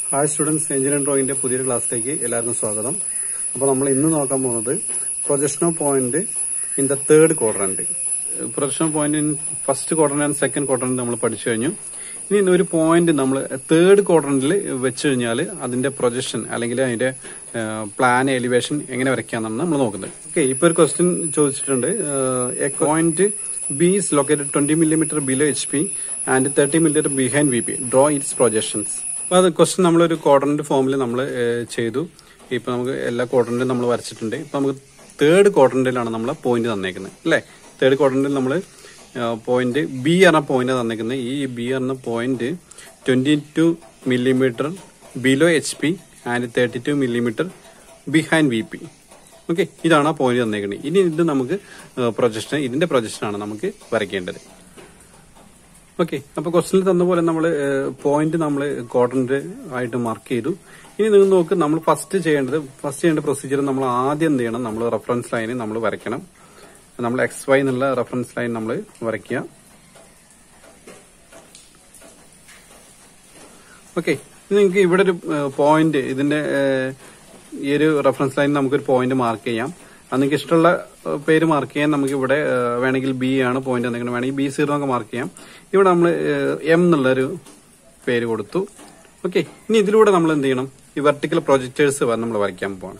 hi students engineering ഡ്രോയിങ്ങിന്റെ പുതിയൊരു ക്ലാസ്സിലേക്ക് എല്ലാവർക്കും സ്വാഗതം അപ്പോൾ നമ്മൾ ഇന്ന് നോക്കാൻ പോകുന്നത് projectional point in the third quadrant projectional point in first quadrant and second quadrant നമ്മൾ പഠിച്ചു കഴിഞ്ഞു ഇനി ഒരു പോയിന്റ് നമ്മൾ തേർഡ് ക്വാഡ്രന്റിൽ വെച്ച് കഴിഞ്ഞാൽ അതിന്റെ പ്രൊജക്ഷൻ അല്ലെങ്കിൽ അതിന്റെ പ്ലാൻ എലിവേഷൻ എങ്ങനെ വരയ്ക്കാന്നാണ് നമ്മൾ നോക്കുന്നത് ഓക്കെ ഇപ്പൊ ഒരു ക്വസ്റ്റ്യൻ ചോദിച്ചിട്ടുണ്ട് a point B is located twenty millimetre below H P and thirty millimetre behind V P draw its projections അപ്പൊ അത് ക്വസ്റ്റ്യൻ നമ്മളൊരു ക്വാഡ്രന്റ് ഫോമിൽ നമ്മൾ ചെയ്തു ഇപ്പൊ നമുക്ക് എല്ലാ ക്വാഡ്രന്റും നമ്മൾ വരച്ചിട്ടുണ്ട് ഇപ്പൊ നമുക്ക് തേർഡ് ക്വാഡ്രന്റിലാണ് നമ്മൾ പോയിന്റ് തന്നേക്കുന്നത് അല്ലേ തേർഡ് ക്വാഡ്രന്റിൽ നമ്മൾ പോയിന്റ് ബി എന്ന പോയിന്റ് തന്നേക്കുന്നത് ഈ ബി എന്ന point twenty two millimetre below H P and thirty two millimetre behind V P okay ഇതാണ് ആ പോയിന്റ് തന്നേക്കുന്നത് ഇനി ഇത് നമുക്ക് പ്രൊജക്ഷൻ ഇതിന്റെ പ്രൊജക്ഷനാണ് നമുക്ക് വരയ്ക്കേണ്ടത് ഓക്കെ അപ്പൊ ക്വസ്റ്റിനിൽ തന്ന പോലെ നമ്മൾ പോയിന്റ് നമ്മൾ ക്വാഡ്രന്റ് ആയിട്ട് മാർക്ക് ചെയ്തു ഇനി നിങ്ങൾ നോക്ക് നമ്മൾ ഫസ്റ്റ് ചെയ്യേണ്ടത് ഫസ്റ്റ് ചെയ്യേണ്ട പ്രൊസീജിയർ നമ്മൾ ആദ്യം എന്ത് ചെയ്യണം നമ്മൾ റെഫറൻസ് ലൈന് നമ്മൾ വരയ്ക്കണം നമ്മൾ എക്സ് വൈ എന്നുള്ള റെഫറൻസ് ലൈൻ നമ്മൾ വരയ്ക്കുക ഓക്കെ നിങ്ങൾക്ക് ഇവിടെ ഒരു പോയിന്റ് ഇതിന്റെ ഈ ഒരു റെഫറൻസ് ലൈൻ നമുക്കൊരു പോയിന്റ് മാർക്ക് ചെയ്യാം അത് നിങ്ങൾക്ക് ഇഷ്ടമുള്ള പേര് മാർക്ക് ചെയ്യാൻ നമുക്ക് ഇവിടെ വേണമെങ്കിൽ ബി ആണ് പോയിന്റ് എന്തെങ്കിലും വേണമെങ്കിൽ ബി സീറോ ഒക്കെ മാർക്ക് ചെയ്യാം ഇവിടെ നമ്മൾ എം എന്നുള്ളൊരു പേര് കൊടുത്തു ഓക്കെ ഇനി ഇതിലൂടെ നമ്മൾ എന്ത് ചെയ്യണം ഈ വെർട്ടിക്കൽ പ്രൊജക്ടേഴ്സ് നമ്മൾ വരയ്ക്കാൻ പോവാണ്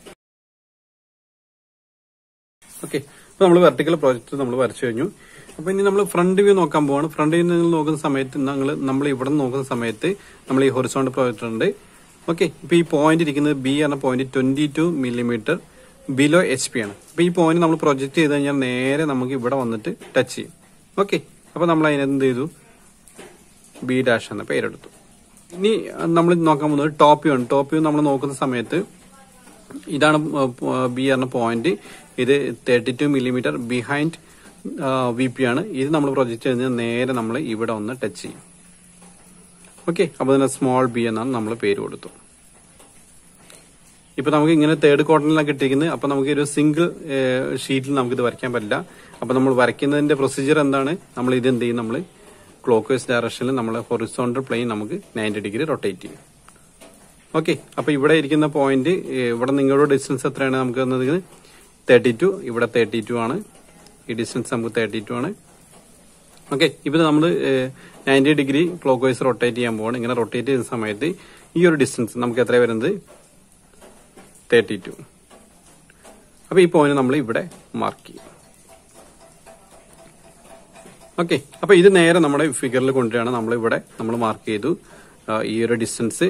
ഓക്കെ അപ്പൊ നമ്മൾ വെർട്ടിക്കൽ പ്രോജക്റ്റ് നമ്മൾ വരച്ചു കഴിഞ്ഞു അപ്പൊ ഇനി നമ്മൾ ഫ്രണ്ട് വ്യൂ നോക്കാൻ പോവാണ് ഫ്രണ്ട് വ്യൂ നിങ്ങൾ നോക്കുന്ന സമയത്ത് നിങ്ങൾ നമ്മൾ ഇവിടെ നോക്കുന്ന സമയത്ത് നമ്മൾ ഈ ഹൊറിസോണ്ട് പ്രോജക്റ്റ് ഉണ്ട് ഓക്കെ ഇപ്പൊ ഈ പോയിന്റ് ഇരിക്കുന്നത് ബി എന്ന point twenty two millimetre below H P ആണ് അപ്പൊ ഈ പോയിന്റ് നമ്മൾ പ്രൊജക്ട് ചെയ്ത് കഴിഞ്ഞാൽ നേരെ നമുക്ക് ഇവിടെ വന്നിട്ട് ടച്ച് ചെയ്യും ഓക്കെ അപ്പൊ നമ്മൾ അതിനെന്ത് എന്ത് ചെയ്തു ബി ഡാഷ് എന്ന പേരെടുത്തു ഇനി നമ്മൾ നോക്കാൻ പോകുന്നത് ടോപ്പ് വ്യൂ ആണ് ടോപ്പ് വ്യൂ നമ്മൾ നോക്കുന്ന സമയത്ത് ഇതാണ് ബി എന്ന പോയിന്റ് ഇത് thirty two millimetre behind V P ആണ് ഇത് നമ്മൾ പ്രൊജക്ട് ചെയ്യുന്നത് നേരെ നമ്മൾ ഇവിടെ ഒന്ന് ടച്ച് ചെയ്യും ഓക്കെ അപ്പൊ ഇതിന് സ്മോൾ ബി എന്നാണ് നമ്മൾ പേര് കൊടുത്തു ഇപ്പൊ നമുക്ക് ഇങ്ങനെ തേർഡ് ക്വാർട്ടറിലാണ് കിട്ടിയിരിക്കുന്നത് അപ്പൊ നമുക്ക് ഒരു സിംഗിൾ ഷീറ്റിൽ നമുക്ക് ഇത് വരയ്ക്കാൻ പറ്റില്ല അപ്പൊ നമ്മൾ വരയ്ക്കുന്നതിന്റെ പ്രൊസീജിയർ എന്താണ് നമ്മൾ ഇത് എന്ത് ചെയ്യും നമ്മൾ ക്ലോക്ക് വൈസ് ഡയറക്ഷനിൽ നമ്മൾ ഹൊറിസോണ്ടൽ പ്ലെയിൻ നമുക്ക് നയൻറ്റി ഡിഗ്രി റൊട്ടേറ്റ് ചെയ്യും ഓക്കെ അപ്പൊ ഇവിടെ ഇരിക്കുന്ന പോയിന്റ് ഇവിടെ നിങ്ങളുടെ ഡിസ്റ്റൻസ് എത്രയാണ് നമുക്ക് തന്നത് തേർട്ടി ടു ഇവിടെ തേർട്ടി ടു ആണ് ഈ ഡിസ്റ്റൻസ് നമുക്ക് തേർട്ടി ടു ആണ് ഓക്കെ ഇപ്പൊ നമ്മൾ ninety degree clockwise rotate ചെയ്യാൻ പോവാണ് ഇങ്ങനെ റൊട്ടേറ്റ് ചെയ്യുന്ന സമയത്ത് ഈ ഒരു ഡിസ്റ്റൻസ് നമുക്ക് എത്ര വരുന്നത് തേർട്ടി ടു അപ്പൊ ഈ പോയിന്റ് നമ്മൾ ഇവിടെ മാർക്ക് ചെയ്യും ഓക്കെ അപ്പൊ ഇത് നേരെ നമ്മുടെ ഫിഗറിൽ കൊണ്ടുവരികയാണ് നമ്മൾ ഇവിടെ നമ്മൾ മാർക്ക് ചെയ്തു ഈ ഒരു distance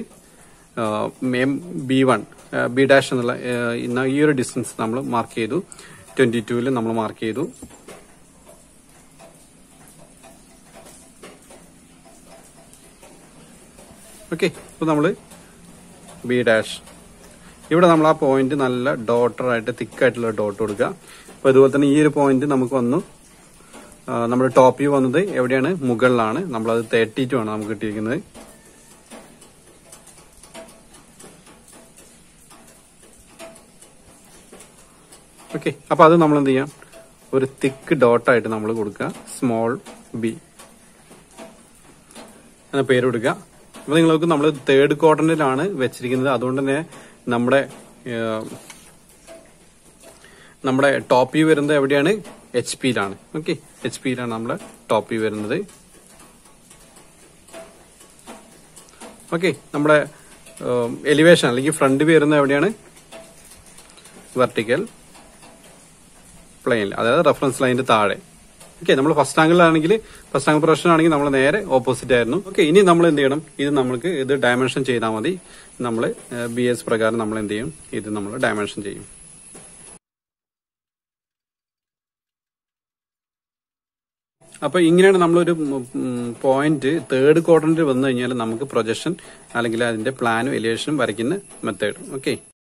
B one B dash എന്നുള്ള ഈ ഒരു ഡിസ്റ്റൻസ് നമ്മൾ മാർക്ക് ചെയ്തു ട്വന്റി ടുവിൽ നമ്മൾ മാർക്ക് ചെയ്തു ഓക്കെ ഇപ്പൊ നമ്മള് ബി ഡാഷ് ഇവിടെ നമ്മൾ ആ പോയിന്റ് നല്ല ഡോട്ടർ ആയിട്ട് തിക്കായിട്ടുള്ള ഡോട്ട് കൊടുക്കുക അപ്പൊ അതുപോലെ തന്നെ ഈ ഒരു പോയിന്റ് നമുക്ക് വന്നു നമ്മുടെ ടോപ്പ് വ്യൂ വന്നത് എവിടെയാണ് മുകളിലാണ് നമ്മളത് തേർട്ടി ടു ആണ് നമുക്ക് കിട്ടിയിരിക്കുന്നത് ഓക്കെ അപ്പൊ അത് നമ്മൾ എന്ത് ചെയ്യാം ഒരു തിക്ക് ഡോട്ടായിട്ട് നമ്മൾ കൊടുക്കുക സ്മോൾ ബി എന്ന പേര് കൊടുക്കുക അപ്പൊ നിങ്ങൾക്ക് നമ്മൾ തേർഡ് ക്വാർട്ടറിലാണ് വെച്ചിരിക്കുന്നത് അതുകൊണ്ട് തന്നെ നമ്മുടെ നമ്മുടെ ടോപ്പ് വ്യൂ വരുന്നത് എവിടെയാണ് എച്ച് പിയിലാണ് ഓക്കെ എച്ച് പിയിലാണ് നമ്മുടെ ടോപ്പ് വ്യൂ വരുന്നത് ഓക്കെ നമ്മുടെ എലിവേഷൻ അല്ലെങ്കിൽ ഫ്രണ്ട് വ്യൂ വരുന്നത് എവിടെയാണ് വെർട്ടിക്കൽ പ്ലെയിനിൽ അതായത് റെഫറൻസ് ലൈനിന്റെ താഴെ ഓക്കെ നമ്മൾ ഫസ്റ്റ് ആംഗിളിലാണെങ്കിൽ ഫസ്റ്റ് ആംഗിൾ പ്രൊഫഷൻ ആണെങ്കിൽ നമ്മൾ നേരെ ഓപ്പോസിറ്റ് ആയിരുന്നു ഓക്കെ ഇനി നമ്മൾ എന്ത് ചെയ്യണം ഇത് നമ്മൾക്ക് ഇത് ഡയമെൻഷൻ ചെയ്താൽ മതി നമ്മൾ ബി എസ് പ്രകാരം നമ്മൾ എന്ത് ചെയ്യും ഇത് നമ്മൾ ഡയമെൻഷൻ ചെയ്യും അപ്പൊ ഇങ്ങനെയാണ് നമ്മളൊരു പോയിന്റ് തേർഡ് ക്വാർട്ടറിൽ വന്നു കഴിഞ്ഞാൽ നമുക്ക് പ്രൊജക്ഷൻ അല്ലെങ്കിൽ അതിന്റെ പ്ലാനും എലിവേഷനും വരയ്ക്കുന്ന മെത്തേഡ് ഓക്കെ